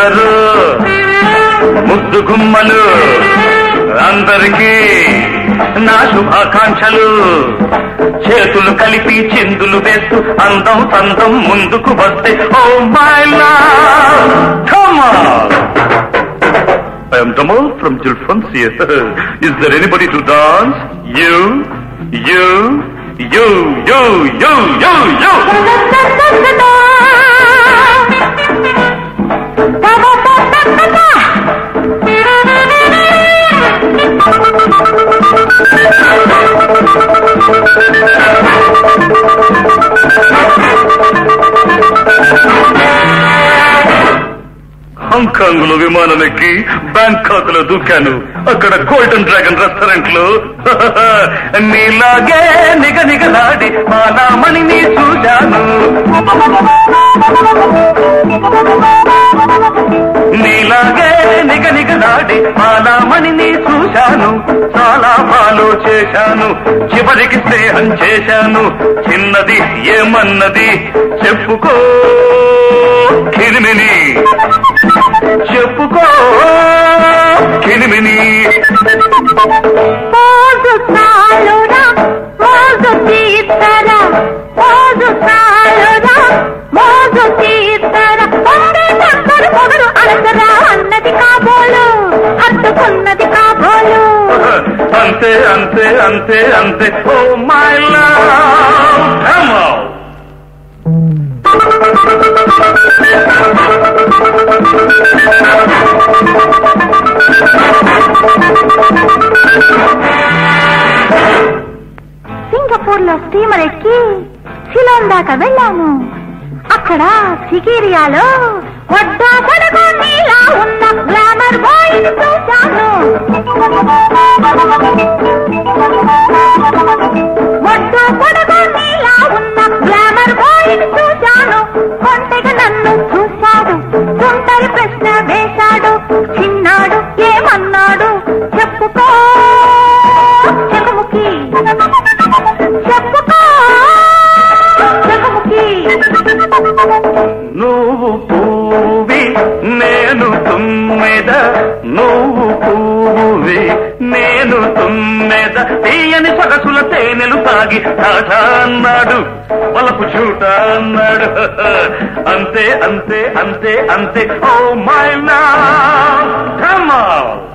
అందరూ ముద్దు గుమ్మలు అందరికీ నా శుభాకాంక్షలు చేతులు కలిపి చిందులు వేస్తూ అందం సందం ముందుకు వస్తే oh my love come I am Damal from Jilfonsia. Is there anybody to dance? You, you, you, you, you, you, you. Hong Kong లో విమానం ఎక్కి బ్యాంకాక్ లో దూకాను అక్కడ గోల్డెన్ డ్రాగన్ రెస్టారెంట్ లో నీలాగే నిగ నిగలాడి మాలామణి నీ చూశాను నీలాగే నిగ నిగలాడి మాలామణి నీ చూశాను చాలా ఫాలో చేశాను చివరికి స్నేహం చేశాను చిన్నది ఏమన్నది చెప్పుకో కిరిమిని చెప్పుకో కిరిమిని మోజు చాలురా మోజు తీర్చరా మోజు చాలురా మోజు తీర్చరా పొంగే చక్కరు పొగరు అలసరా అన్నది కాబోలు హత్తుకున్నది కాబోలు అంతే అంతే అంతే అంతే oh my love come Singapore లో స్టీమర్ ఎక్కి సిలోన్ దాకా వెళ్ళాను అక్కడ సిగిరియాలో వడ్డా పడకు నీలా ఉన్న గ్లామర్ బాయ్ చూశాను వడ్డా పడకు నీలా ఉన్న గ్లామర్ బాయ్ చూశాను కొంటెగా నన్ను చూశాడు సుందరి ప్రశ్న వేశాడు చిన్నాడు ఏమన్నాడు చెప్పుకో చెకుముకి చెప్పుకో చెకుముకి నువ్వు పువ్వి నేను తుమ్మెద నువ్వు పువ్వి నేను తుమ్మెద తీయని సొగసుల తేనెలు తాగి తాట అన్నాడు వలపు చూట అన్నాడు అంతే అంతే అంతే అంతే ఓ మై లవ్ కమ్